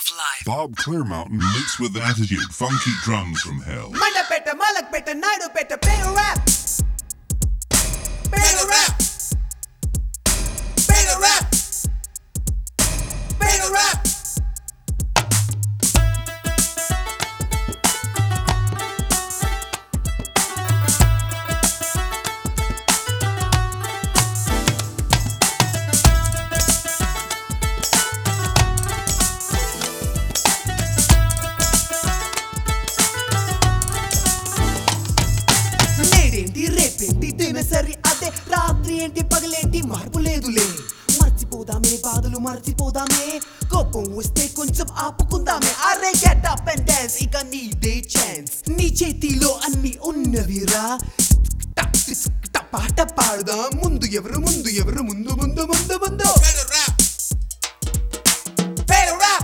life. Bob Clearmountain mixed with attitude, funky drums from hell. Mandapeta Malakpet Naidupeta పేరు rap పేరు rap పేరు rap పేరు rap నేడేంటి రేపేంటి దినసరి అదే రాత్రి ఏంటి పగలేంటి మార్పు లేదులే మర్చిపోదామే బాధలు మర్చిపోదామే కోపం వస్తే కొంచెం ఆపుకుందామే అరే గెట్ అప్ అండ్ డాన్స్ ఇక నీదే ఛాన్స్ నీ చేతిలో అన్ని ఉన్నవిరా టప్ టిస్ టప్ పాట పాడదాం ముందు ఎవరు ముందు ఎవరు ముందు ముందు ముందు ముందు Better rap. Better rap.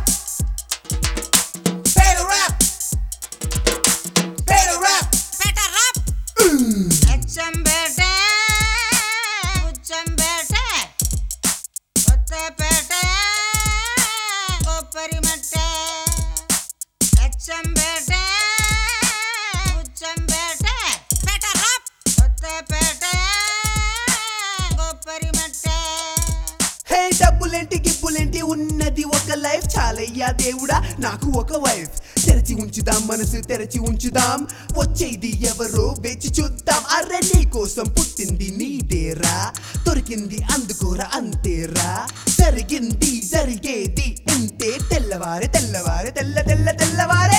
Better rap. Better rap. Better rap. అచ్చంబేట ఉచ్చంబేట కొత్తపేట కొబ్బరిమట్ట అచ్చంబేట ఉచ్చంబేట better rap. కొత్తపేట కొబ్బరిమట్ట హే డబ్బులేంటి గిబ్బులేంటి ఉన్నది ఒక లైఫ్ చాలయ్యా దేవుడా నాకు ఒక వైఫ్ తెరచి ఉంచుదాం మనసు తెరచి ఉంచుదాం వచ్చేది ఎవరో వేచి చూద్దాం అరే నీ కోసం పుట్టింది నీదేరా దొరికింది అందుకోరా అంతేరా జరిగింది జరిగేది ఇంతే తెల్లవారే తెల్లవారే తెల్ల తెల్ల తెల్లవారే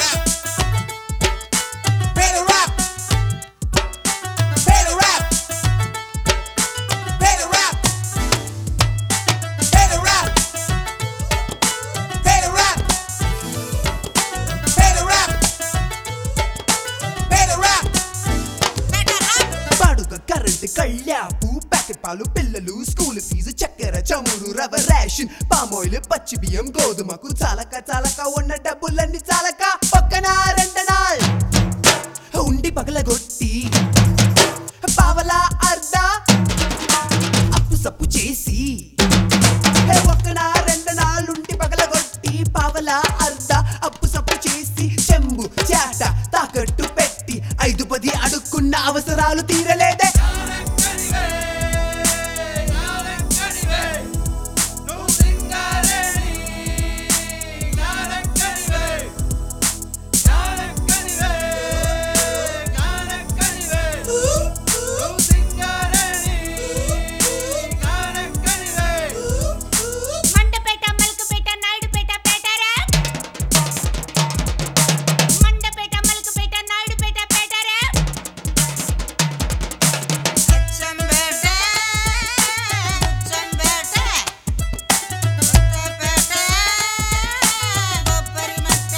Better rap. Better rap. Better rap. Better rap. Better rap. Better rap. Better rap. better rap. పాడుగ కరెంట్ కళ్యాపు ప్యాకెట్ పాలు పిల్లలు స్కూల్ ఫీజు చక్కెర చమురు రవ రేషన్ పామాయిల్ పచ్చి బియ్యం గోధుమకు చాలక చాలక ఉన్న డబ్బులన్నీ చాలక పక్కన రెండనాల్ ఉండి పగలగొట్టి పావలా అర్ధ అప్పు సప్పు చేసి హే ఒక్కన రెండనాలుంటి పగలగొట్టి పావలా అర్ధ అప్పు సప్పు చేసి చెంబు చేట తాకట్టు పెట్టి ఐదు పది అడుక్కున్న అవసరాలు తీరలేదే మండపేట మలకపేట నాయుడుపేట పేట ర్యాప్ మండపేట మలకపేట నాయుడుపేట పేట ర్యాప్ అచ్చంబేట ఉచ్చంబేట కొత్తపేట కొబ్బరిమట్ట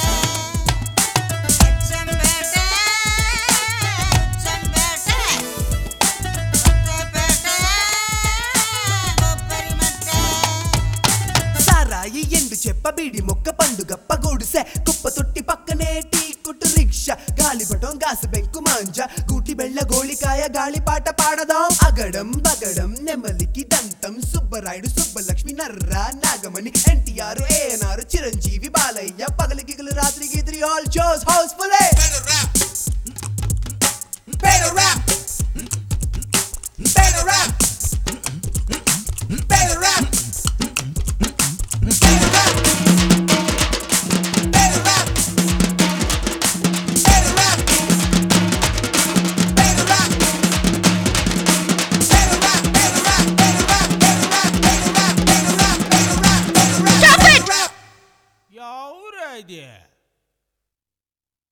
అచ్చంబేట ఉచ్చంబేట కొత్తపేట కొబ్బరిమట్ట సారాయి ఎండు చెప్ప బీడి మొక్క పండుగ పగోడుసే కుప్ప తొట్టి పక్కనే టీ కొట్టు రిక్షా గాలిపటం గాసు బెంకు మాంజ గూటి బెళ్ళ గోళికాయ గాలిపాట పాడదాం అగడం బగడం నెమలికి దంతం సుబ్బరాయుడు సుబ్బలక్ష్మి నర్ర నాగమణి ఎన్టీఆర్ ఏఎన్ఆర్ చిరంజీవి బాలయ్య పగలి గిగలు రాత్రి గీత్రి all shows housefull Better rap. Better rap. Better rap. Better rap. Better rap. Better rap. Better rap. Better rap. Better rap. Better rap. Better rap. Better rap. Better rap. Better rap. Better rap. Better rap. ఎవరు అది